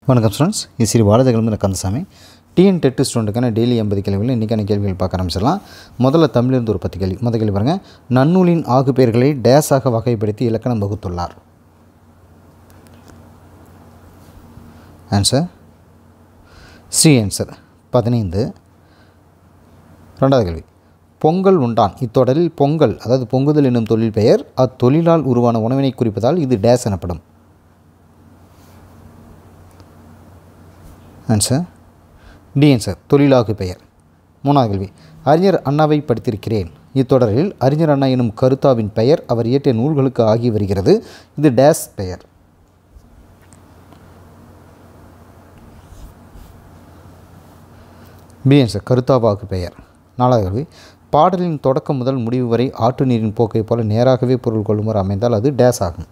வணக்கம் ஸ்டூடெண்ட்ஸ் இது ஸ்ரீ பாரதிகிழமை கந்தசாமி டிஎன் டெட்டு ஸ்டூடெண்ட்டுக்கான டெய்லி எண்பது கேள்விகள் இன்றைக்கான கேள்விகள் பார்க்க ஆரம்பிச்சிடலாம் முதல்ல தமிழிலிருந்து ஒரு பத்து கேள்வி முதல் கேள்வி பாருங்கள் நன்னூலின் ஆகு பெயர்களை டேஸாக வகைப்படுத்தி இலக்கணம் வகுத்துள்ளார் ஆன்சர் சி ஆன்சர் பதினைந்து ரெண்டாவது கேள்வி பொங்கல் உண்டான் இத்தொடரில் பொங்கல் அதாவது பொங்குதல் என்னும் தொழில் பெயர் அத்தொழிலால் உருவான உணவினை குறிப்பதால் இது டேஸ் எனப்படும் ஆன்சர் டி ஆன்சர் தொழிலாகு பெயர் மூணாவது கேள்வி அறிஞர் அண்ணாவை படித்திருக்கிறேன் இத்தொடரில் அறிஞர் அண்ணா எனும் கருத்தாவின் பெயர் அவர் இயற்றிய நூல்களுக்கு ஆகி வருகிறது இது டேஸ் பெயர் பி ஆன்சர் கருத்தாவாகு பெயர் நாலாவது கேள்வி பாடலின் தொடக்கம் முதல் முடிவு வரை ஆற்று நீரின் போக்கை போல நேராகவே பொருள் கொள்ளுமாறு அமைந்தால் அது டேஸ் ஆகும்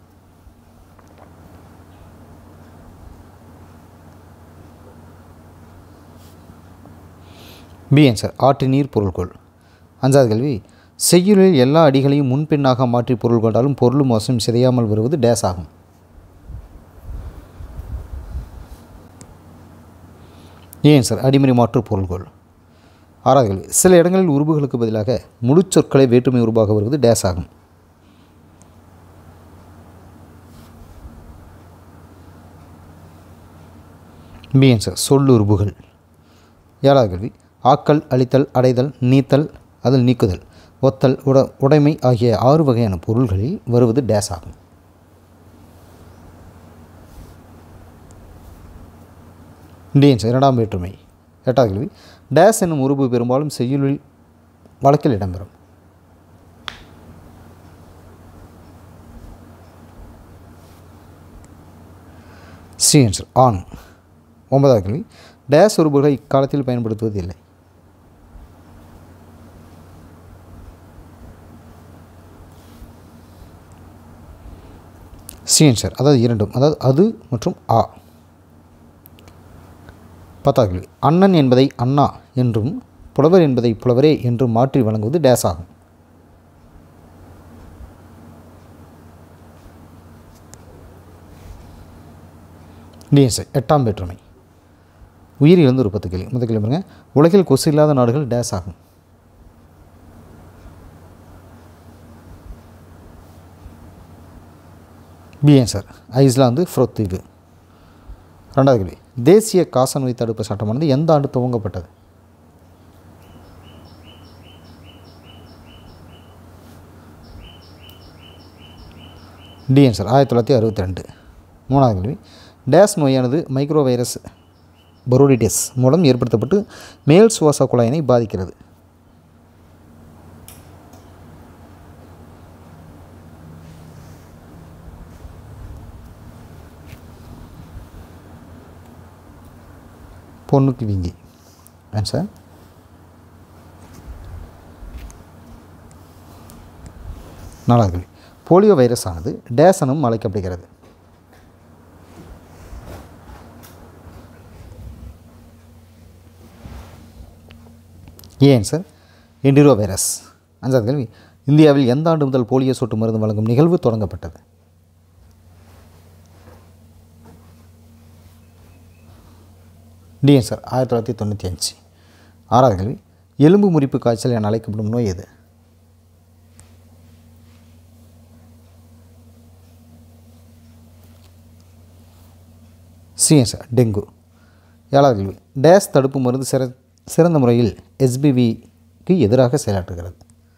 பி ஆன்சர் ஆற்று நீர் பொருள்கொள் அஞ்சாவது கேள்வி செய்யுளில் எல்லா அடிகளையும் முன்பின்னாக மாற்றி பொருள் கொண்டாலும் பொருளும் மோசம் சிதையாமல் வருவது டேஸ் ஆகும் ஏன் சார் அடிமறி மாற்று பொருள்கொள் ஆறாவது கேள்வி சில இடங்களில் உருபுகளுக்கு பதிலாக முழு சொற்களை வேற்றுமை உருவாக வருவது டேஸ் ஆகும் பி ஆன்சர் சொல்லுருபுகள் ஏழாவது கேள்வி ஆக்கல் அழித்தல் அடைதல் நீத்தல் அதில் நீக்குதல் ஒத்தல் உட உடைமை ஆகிய ஆறு வகையான பொருள்களில் வருவது டேஸ் ஆகும் இண்டியன்ஸ் இரண்டாம் வேற்றுமை எட்டாவது கேள்வி டேஸ் என்னும் உருபு பெரும்பாலும் செய்யுளில் வழக்கில் இடம்பெறும் சி ஆன்சர் ஆன் ஒன்பதாவது கேள்வி டேஸ் உருபுகளை இக்காலத்தில் பயன்படுத்துவது இல்லை சி ஆன்சர் அதாவது இரண்டும் அதாவது அது மற்றும் ஆ பத்தாவது கேள்வி அண்ணன் என்பதை அண்ணா என்றும் புலவர் என்பதை புலவரே என்றும் மாற்றி வழங்குவது டேஸ் ஆகும் டிஎன்சை எட்டாம் வேற்றுமை உயிரிலிருந்து ஒரு பத்து கேள்வி முதல் கேள்வி பாருங்க உலகில் கொசு இல்லாத நாடுகள் டேஸ் ஆகும் பி ஆன்சர் ஐஸ்லாந்து ஃப்ரோத்தீவு ரெண்டாவது கேள்வி தேசிய காசநோய் தடுப்பு சட்டமானது எந்த ஆண்டு துவங்கப்பட்டது டி ஆன்சர் ஆயிரத்தி தொள்ளாயிரத்தி அறுபத்தி ரெண்டு மூணாவது கேள்வி டேஸ் நோயானது மைக்ரோ வைரஸ் பரோடிட்டிஸ் மூலம் ஏற்படுத்தப்பட்டு மேல் சுவாச குழாயினை பாதிக்கிறது பொண்ணுக்கு வீங்கி ஆன்சர் நாலாவது கேள்வி போலியோ வைரஸ் ஆனது டேஸ் எனும் அழைக்கப்படுகிறது ஏ ஆன்சர் எண்டிரோ வைரஸ் அஞ்சாவது கேள்வி இந்தியாவில் எந்த ஆண்டு முதல் போலியோ சொட்டு மருந்து வழங்கும் நிகழ்வு தொடங்கப்பட்டது டி ஆன்சர் ஆயிரத்தி தொள்ளாயிரத்தி தொண்ணூற்றி அஞ்சு ஆறாவது கேள்வி எலும்பு முறிப்பு காய்ச்சல் என அழைக்கப்படும் நோய் எது சி ஆன்சர் டெங்கு ஏழாவது கேள்வி டேஸ் தடுப்பு மருந்து சிற சிறந்த முறையில் எஸ்பிவிக்கு எதிராக செயலாற்றுகிறது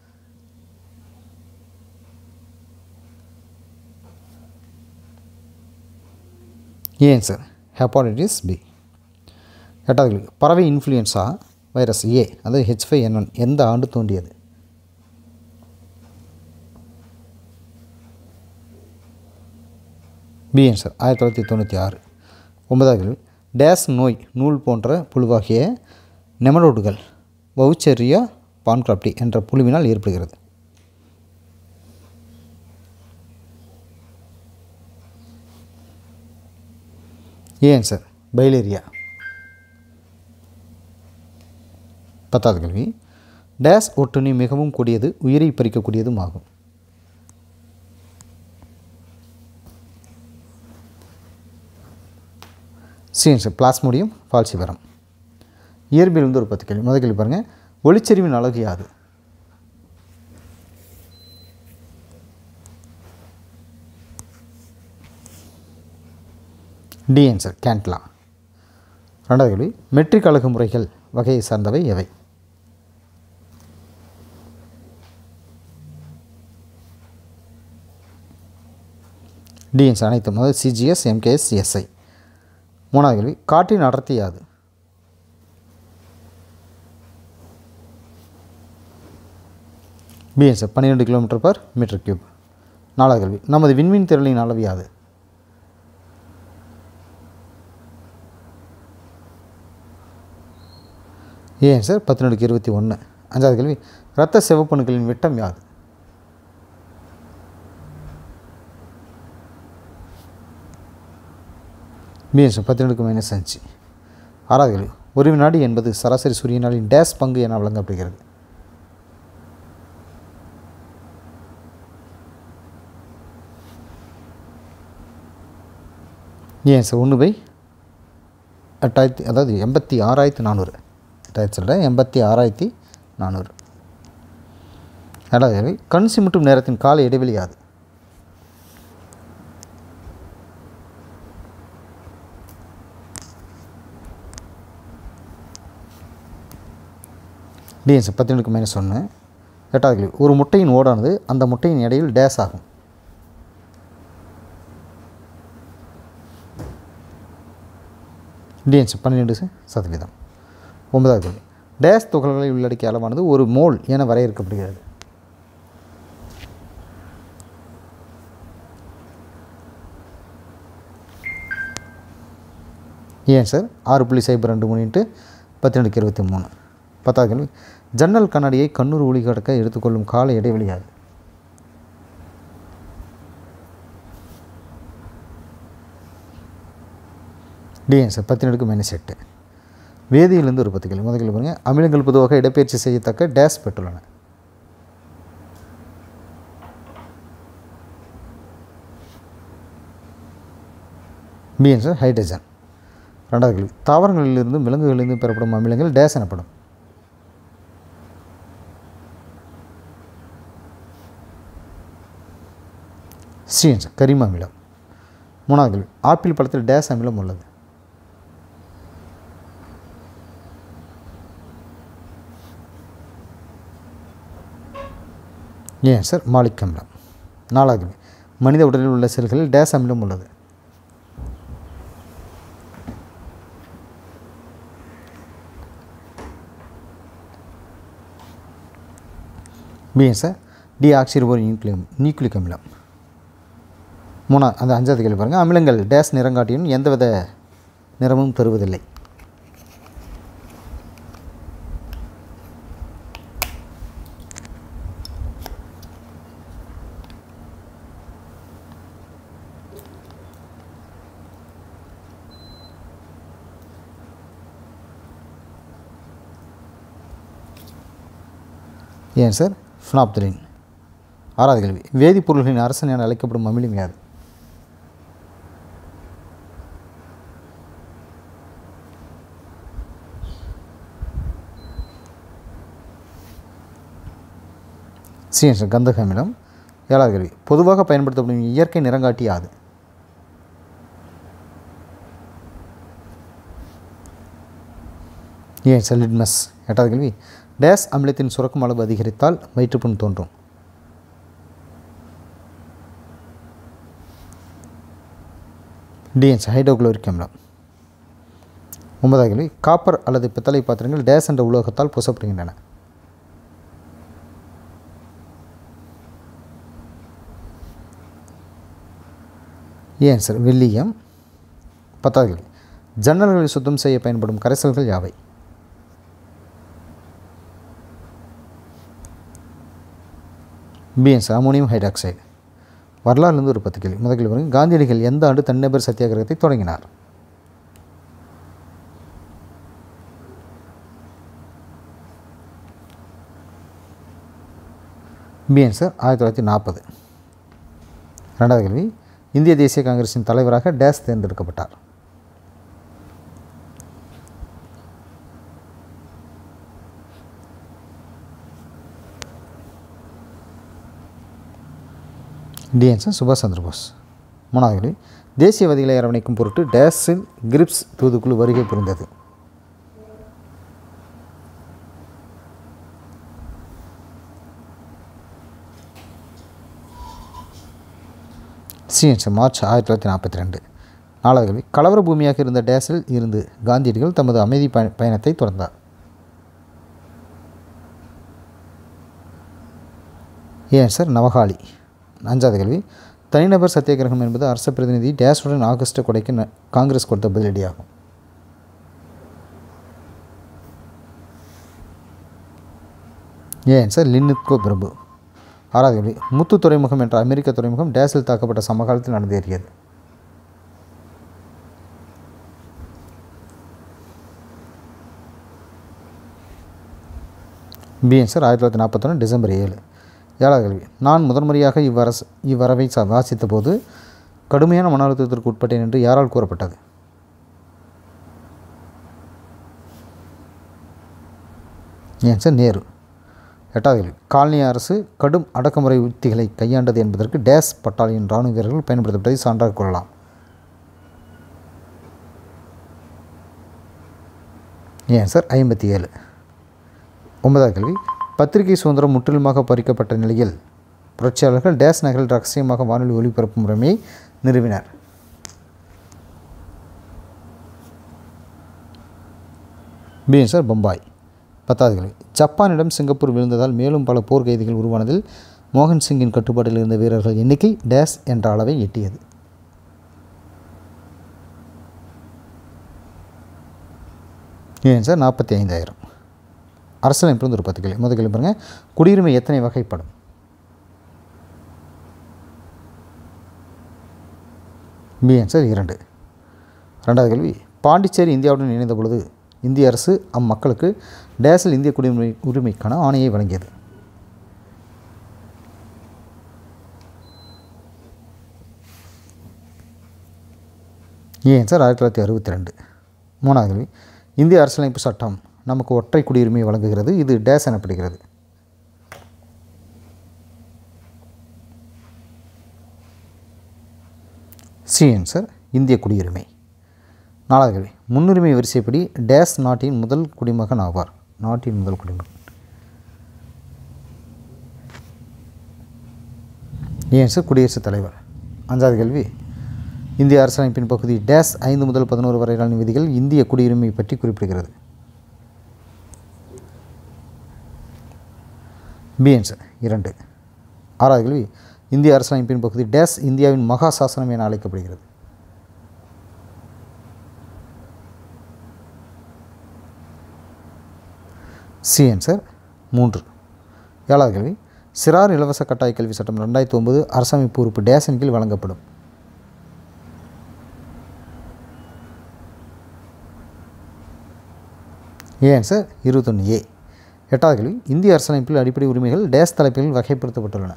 ஏன் சார் ஹெப்பாடைட்டிஸ் பி எட்டாவது கேள்வி பறவை இன்ஃப்ளூயன்ஸா வைரஸ் ஏ அதாவது ஹெச் ஃபைவ் என் ஒன் எந்த ஆண்டு தோன்றியது பி ஆன்சர் ஆயிரத்தி தொள்ளாயிரத்தி தொண்ணூற்றி ஆறு ஒன்பதாவது கேள்வி டேஸ் நோய் நூல் போன்ற புழுவாகிய நெமலோடுகள் வவுச்செரியா பான்கிராப்டி என்ற புழுவினால் ஏற்படுகிறது ஏன் சார் பைலேரியா பத்தாவது கேள்வி டேஸ் ஒட்டுண்ணி மிகவும் கூடியது உயிரை பறிக்கக்கூடியதும் ஆகும் சீன்ஸ் பிளாஸ்மோடியம் ஃபால்சிபரம் இயற்பியல் வந்து ஒரு பத்து கேள்வி முதல் கேள்வி பாருங்கள் ஒளிச்செறிவின் அழகு யாது டி ஆன்சர் கேண்ட்லா ரெண்டாவது கேள்வி மெட்ரிக் அழகு முறைகள் வகையை சார்ந்தவை எவை டிஎன்ஸ் அனைத்தும் அதாவது சிஜிஎஸ் எம்கேஎஸ் எஸ்ஐ மூணாவது கேள்வி காற்றின் அடர்த்தி யாது பிஎன்ஸ் பன்னிரெண்டு கிலோமீட்டர் பர் மீட்டர் கியூப் நாலாவது கேள்வி நமது விண்மீன் திரளின் அளவு யாது ஏன் சார் பத்தினெடுக்கு இருபத்தி ஒன்று அஞ்சாவது கேள்வி இரத்த சிவப்பணுக்களின் விட்டம் யாது பிஎன்ஸ் பத்தினெடுக்கு மைனஸ் அஞ்சு ஆறாவது கேள்வி ஒரு வினாடி என்பது சராசரி சூரிய நாளின் டேஸ் பங்கு என வழங்கப்படுகிறது ஏன் சார் ஒன்று பை எட்டாயிரத்தி அதாவது எண்பத்தி ஆறாயிரத்தி நானூறு எட்டாயிரத்தி சொல்கிறேன் எண்பத்தி ஆறாயிரத்தி நானூறு ஏழாவது கேள்வி கண் சிமிட்டும் நேரத்தின் கால இடைவெளி யாது டிஎன்ஸ் பத்தினெடுக்கு மைனஸ் ஒன்று எட்டாவது கேள்வி ஒரு முட்டையின் ஓடானது அந்த முட்டையின் இடையில் டேஸ் ஆகும் டிஎன்ஸ் பன்னிரெண்டு சதவீதம் ஒன்பதாவது கேள்வி டேஸ் துகள்களை உள்ளடக்கிய அளவானது ஒரு மோல் என வரையறுக்கப்படுகிறது ஏன் சார் ஆறு புள்ளி சைபர் ரெண்டு மூணு இன்ட்டு பத்தினெடுக்கு இருபத்தி மூணு பத்தாவது கேள்வி ஜன்னல் கண்ணாடியை கண்ணூர் ஒளி கடக்க எடுத்துக்கொள்ளும் கால இடைவெளியாது டிஎன்ஸ் பத்தினெடுக்கு மைனஸ் எட்டு வேதியிலிருந்து ஒரு பத்து கேள்வி முதல் கேள்வி பாருங்கள் அமிலங்கள் பொதுவாக இடப்பெயர்ச்சி செய்யத்தக்க டேஸ் பெற்றுள்ளன பிஎன்ஸ் ஹைட்ரஜன் ரெண்டாவது கேள்வி தாவரங்களிலிருந்தும் விலங்குகளிலிருந்தும் பெறப்படும் அமிலங்கள் டேஸ் எனப்படும் ஸ்ரீன்ஸ் கரிம அமிலம் மூணாவது கேள்வி ஆப்பிள் பழத்தில் டேஸ் அமிலம் உள்ளது ஏன் சார் மாலிக் அமிலம் நாலாவது கேள்வி மனித உடலில் உள்ள செல்களில் டேஸ் அமிலம் உள்ளது பிஎன் சார் டி ஆக்சிரிபோர் நியூக்ளியம் நியூக்ளிக் அமிலம் மூணா அந்த அஞ்சாவது கேள்வி பாருங்கள் அமிலங்கள் டேஸ் நிறங்காட்டியும் எந்தவித நிறமும் தருவதில்லை ஏன் சார் ஃப்னாப்தலின் ஆறாவது கேள்வி வேதிப்பொருள்களின் அரசன் என அழைக்கப்படும் அமிலம் யாது சீன்ஸ் கந்தக அமிலம் ஏழாவது கேள்வி பொதுவாக பயன்படுத்தப்படும் இயற்கை நிறங்காட்டி யாது ஏன் சார் லிட்மஸ் எட்டாவது கேள்வி டேஸ் அமிலத்தின் சுரக்கும் அளவு அதிகரித்தால் வயிற்றுப்புண் தோன்றும் டிஎன்ஸ் ஹைட்ரோகுளோரிக் அமிலம் ஒன்பதாவது கேள்வி காப்பர் அல்லது பித்தளை பாத்திரங்கள் டேஸ் என்ற உலோகத்தால் பூசப்படுகின்றன ஏன் சார் வெள்ளியம் பத்தாவது கேள்வி ஜன்னல்களை சுத்தம் செய்ய பயன்படும் கரைசல்கள் யாவை பிஎன்ஸ் அமோனியம் ஹைட்ராக்சைடு வரலாறுலேருந்து ஒரு பத்து கேள்வி முதல் கேள்வி பாருங்க காந்தியடிகள் எந்த ஆண்டு தனிநபர் சத்தியாகிரகத்தை தொடங்கினார் பிஎன் சார் ஆயிரத்தி தொள்ளாயிரத்தி நாற்பது ரெண்டாவது கேள்வி இந்திய தேசிய காங்கிரஸின் தலைவராக டேஸ் தேர்ந்தெடுக்கப்பட்டார் டி ஆன்சர் சுபாஷ் சந்திர போஸ் மூணாவது கேள்வி தேசியவாதிகளை அரவணைக்கும் பொருட்டு டேஸில் கிரிப்ஸ் தூதுக்குழு வருகை புரிந்தது சிஎன்சி மார்ச் ஆயிரத்தி தொள்ளாயிரத்தி நாற்பத்தி ரெண்டு நாலாவது கேள்வி கலவர பூமியாக இருந்த டேஸில் இருந்து காந்தியடிகள் தமது அமைதி பய பயணத்தை தொடர்ந்தார் ஏன் சார் நவகாளி அஞ்சாவது கேள்வி தனிநபர் சத்தியாகிரகம் என்பது அரச பிரதிநிதி டேஸுடன் ஆகஸ்ட் கொடைக்கு ந- காங்கிரஸ் கொடுத்த பதிலடியாகும் ஏன் சார் லின்னுத்கோ பிரபு ஆறாவது கேள்வி முத்து துறைமுகம் என்ற அமெரிக்க துறைமுகம் டேஸில் தாக்கப்பட்ட சமகாலத்தில் நடந்தேறியது பிஎன் சார் ஆயிரத்தி தொள்ளாயிரத்தி நாற்பத்தொன்று டிசம்பர் ஏழு ஏழாவது கேள்வி நான் முதன்முறையாக இவ்வரசு இவ்வரவை ச- வாசித்த போது கடுமையான மன அழுத்தத்திற்கு உட்பட்டேன் என்று யாரால் கூறப்பட்டது ஏன் சார் நேரு எட்டாவது கேள்வி காலனி அரசு கடும் அடக்குமுறை உத்திகளை கையாண்டது என்பதற்கு டேஸ் பட்டாலியன் இராணுவ வீரர்கள் பயன்படுத்தப்பட்டதை சான்றாக கொள்ளலாம் ஏன் சார் ஐம்பத்தி ஏழு ஒன்பதாவது கேள்வி பத்திரிகை சுதந்திரம் முற்றிலுமாக பறிக்கப்பட்ட நிலையில் புரட்சியாளர்கள் டேஸ் நகரில் ரகசியமாக வானொலி ஒலிபரப்பு முறைமையை நிறுவினர் பிஎன் சார் பம்பாய் பத்தாவது கேள்வி ஜப்பானிடம் சிங்கப்பூர் விழுந்ததால் மேலும் பல போர் கைதிகள் உருவானதில் மோகன் சிங்கின் கட்டுப்பாட்டில் இருந்த வீரர்கள் எண்ணிக்கை டேஸ் என்ற அளவை எட்டியது ஏன் சார் நாற்பத்தி ஐந்தாயிரம் அரசியலமைப்பு வந்து ஒரு பத்து கேள்வி முதல் கேள்வி பாருங்கள் குடியுரிமை எத்தனை வகைப்படும் பி ஆன்சர் இரண்டு ரெண்டாவது கேள்வி பாண்டிச்சேரி இந்தியாவுடன் இணைந்த பொழுது இந்திய அரசு அம்மக்களுக்கு டேஸில் இந்திய குடியுரிமை உரிமைக்கான ஆணையை வழங்கியது ஏன் சார் ஆயிரத்தி தொள்ளாயிரத்தி அறுபத்தி ரெண்டு மூணாவது கேள்வி இந்திய அரசியலமைப்பு சட்டம் நமக்கு ஒற்றை குடியுரிமை வழங்குகிறது இது டேஸ் எனப்படுகிறது சி ஆன்சர் இந்திய குடியுரிமை நாலாவது கேள்வி முன்னுரிமை வரிசைப்படி டேஸ் நாட்டின் முதல் குடிமகன் ஆவார் நாட்டின் முதல் குடிமகன் ஏன் சார் குடியரசுத் தலைவர் அஞ்சாவது கேள்வி இந்திய அரசியலமைப்பின் பகுதி டேஸ் ஐந்து முதல் பதினோரு வரையிலான விதிகள் இந்திய குடியுரிமை பற்றி குறிப்பிடுகிறது பிஎன்ஸ் இரண்டு ஆறாவது கேள்வி இந்திய அரசியலமைப்பின் பகுதி டேஸ் இந்தியாவின் மகா சாசனம் என அழைக்கப்படுகிறது சி ஆன்சர் மூன்று ஏழாவது கேள்வி சிறார் இலவச கட்டாய கல்வி சட்டம் ரெண்டாயிரத்தி ஒன்பது அரசமைப்பு உறுப்பு டேஸின் கீழ் வழங்கப்படும் ஏ ஆன்சர் இருபத்தொன்று ஏ எட்டாவது கேள்வி இந்திய அரசியலமைப்பில் அடிப்படை உரிமைகள் டேஸ் தலைப்பில் வகைப்படுத்தப்பட்டுள்ளன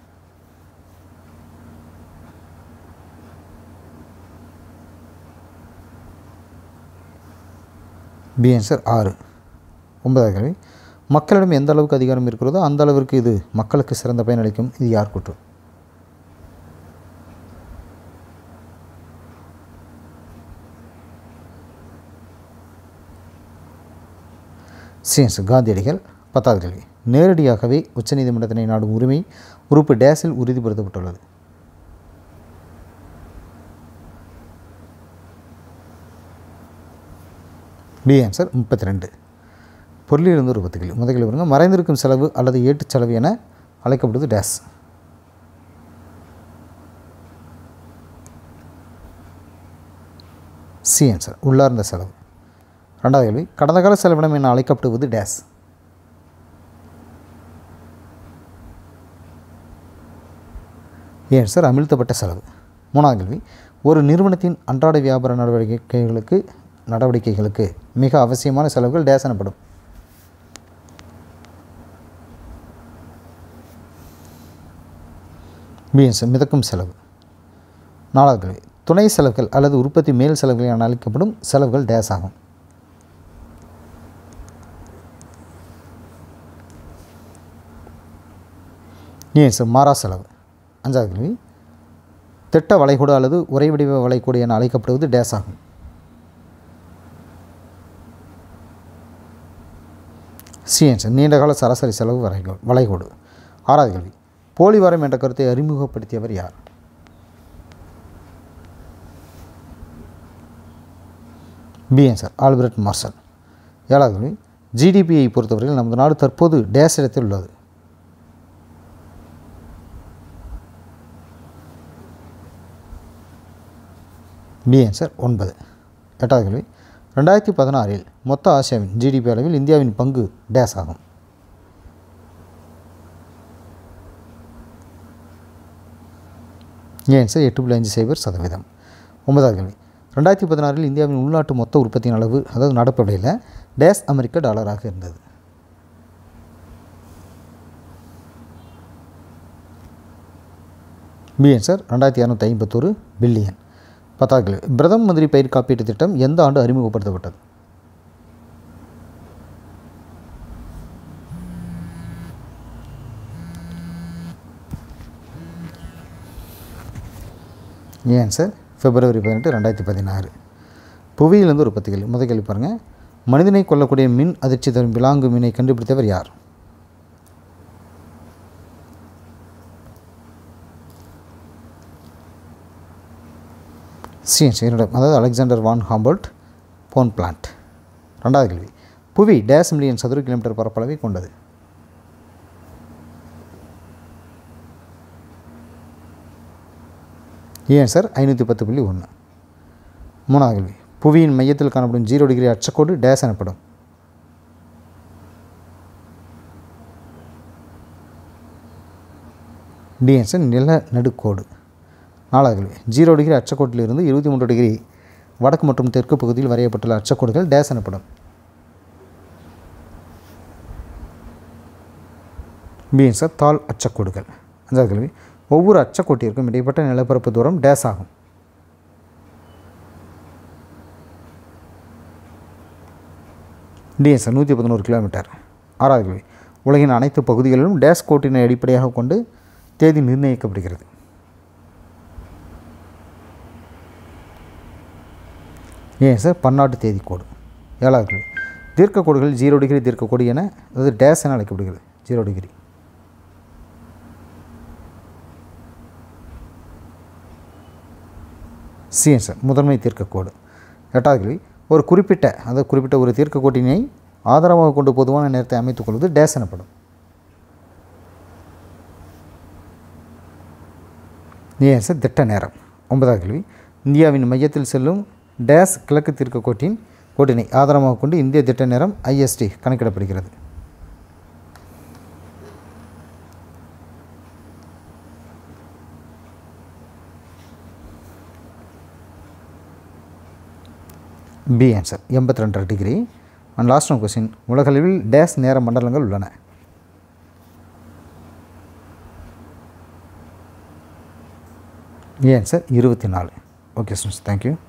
பி ஆன்சர் ஆறு ஒன்பதாவது கேள்வி மக்களிடம் எந்த அளவுக்கு அதிகாரம் இருக்கிறதோ அந்த அளவிற்கு இது மக்களுக்கு சிறந்த பயனளிக்கும் இது யார் குற்றம் சிஎஸ் காந்தியடிகள் பத்தாவது கேள்வி நேரடியாகவே உச்சநீதிமன்றத்தினை நாடும் உரிமை உறுப்பு டேஸில் உறுதிப்படுத்தப்பட்டுள்ளது பி ஆன்சர் முப்பத்தி ரெண்டு பொருளிலிருந்து ஒரு பத்து கேள்வி முதல் கேள்வி பாருங்க மறைந்திருக்கும் செலவு அல்லது ஏட்டுச் செலவு என அழைக்கப்படுவது டேஸ் சி ஆன்சர் உள்ளார்ந்த செலவு ரெண்டாவது கேள்வி கடந்த கால செலவினம் என அழைக்கப்படுவது டேஸ் ஏன் சார் அமிழ்த்தப்பட்ட செலவு மூணாவது கேள்வி ஒரு நிறுவனத்தின் அன்றாட வியாபார நடவடிக்கைகளுக்கு நடவடிக்கைகளுக்கு மிக அவசியமான செலவுகள் டேஸ் எனப்படும் பிஎன்ஸ் மிதக்கும் செலவு நாலாவது கேள்வி துணை செலவுகள் அல்லது உற்பத்தி மேல் செலவுகள் என அழைக்கப்படும் செலவுகள் டேஸ் ஆகும் ஏன் சார் மாறா செலவு அஞ்சாவது கேள்வி திட்ட வளைகோடு அல்லது உரை வடிவ வளைகோடு என அழைக்கப்படுவது டேஸ் ஆகும் சிஎன்ஸ் நீண்டகால சராசரி செலவு வரைகோ வளைகோடு ஆறாவது கேள்வி போலிவாரம் என்ற கருத்தை அறிமுகப்படுத்தியவர் யார் பி ஆன்சர் ஆல்பர்ட் மார்சல் ஏழாவது கேள்வி ஜிடிபியை பொறுத்தவரையில் நமது நாடு தற்போது டேஸ் இடத்தில் உள்ளது பி ஆன்சர் ஒன்பது எட்டாவது கேள்வி ரெண்டாயிரத்தி பதினாறில் மொத்த ஆசியாவின் ஜிடிபி அளவில் இந்தியாவின் பங்கு டேஸ் ஆகும் ஏன் சார் எட்டு புள்ளி அஞ்சு சைபர் சதவீதம் ஒன்பதாவது கேள்வி ரெண்டாயிரத்தி பதினாறில் இந்தியாவின் உள்நாட்டு மொத்த உற்பத்தியின் அளவு அதாவது நடப்படையில் டேஸ் அமெரிக்க டாலராக இருந்தது பிஎன் சார் ரெண்டாயிரத்தி இரநூத்தி ஐம்பத்தோரு பில்லியன் பத்தாவது கேள்வி பிரதம மந்திரி பயிர் காப்பீட்டு திட்டம் எந்த ஆண்டு அறிமுகப்படுத்தப்பட்டது ஏன் சார் பிப்ரவரி பதினெட்டு ரெண்டாயிரத்தி பதினாறு புவியிலிருந்து ஒரு பத்து கேள்வி முதல் கேள்வி பாருங்கள் மனிதனை கொல்லக்கூடிய மின் அதிர்ச்சி தரும் விலாங்கு மீனை கண்டுபிடித்தவர் யார் சிஎன்சி என்னிடம் அதாவது Alexander von Humboldt Bonpland ரெண்டாவது கேள்வி புவி டேஸ் மில்லியன் சதுர கிலோமீட்டர் பரப்பளவை கொண்டது ஏன் சார் ஐநூற்றி பத்து புள்ளி ஒன்று மூணாவது கேள்வி புவியின் மையத்தில் காணப்படும் ஜீரோ டிகிரி அச்சக்கோடு டேஸ் எனப்படும் டிஎன்ஸ் நில நடுக்கோடு நாலாவது கேள்வி ஜீரோ டிகிரி அச்சக்கோட்டிலிருந்து இருபத்தி மூன்று டிகிரி வடக்கு மற்றும் தெற்கு பகுதியில் வரையப்பட்டுள்ள அச்சக்கோடுகள் டேஸ் எனப்படும் பிஎன்ஸ் தாள் அச்சக்கோடுகள் அஞ்சாவது கேள்வி ஒவ்வொரு அச்சக்கோட்டிற்கும் இடைப்பட்ட நிலப்பரப்பு தூரம் டேஸ் ஆகும் டிஎஸ் நூற்றி பதினோரு கிலோமீட்டர் ஆறாவது கேள்வி உலகின் அனைத்து பகுதிகளிலும் டேஸ் கோட்டினை அடிப்படையாக கொண்டு தேதி நிர்ணயிக்கப்படுகிறது ஏன் சார் பன்னாட்டு தேதி கோடு ஏழாவது கேள்வி தீர்க்க கோடுகள் ஜீரோ டிகிரி தீர்க்க கோடு என அதாவது டேஸ் என அழைக்கப்படுகிறது ஜீரோ டிகிரி சிஎன்ஸ் முதன்மை தீர்க்கக்கோடு எட்டாவது கேள்வி ஒரு குறிப்பிட்ட அதாவது குறிப்பிட்ட ஒரு தீர்க்கக்கோட்டினை ஆதாரமாக கொண்டு பொதுவான நேரத்தை அமைத்துக் கொள்வது டேஸ் எனப்படும் ஏன் சார் திட்ட நேரம் ஒன்பதாவது கேள்வி இந்தியாவின் மையத்தில் செல்லும் டேஸ் கிழக்கு தீர்க்கக்கோட்டின் கோட்டினை ஆதாரமாக கொண்டு இந்திய திட்ட நேரம் ஐஎஸ்டி கணக்கிடப்படுகிறது பி ஆன்சர் எண்பத்தி ரெண்டரை degree and last one question உலகளவில் டேஸ் நேர மண்டலங்கள் உள்ளன ஏ ஆன்சர் இருபத்தி நாலு ஓகே ஸ்டூடெண்ட்ஸ் தேங்க்யூ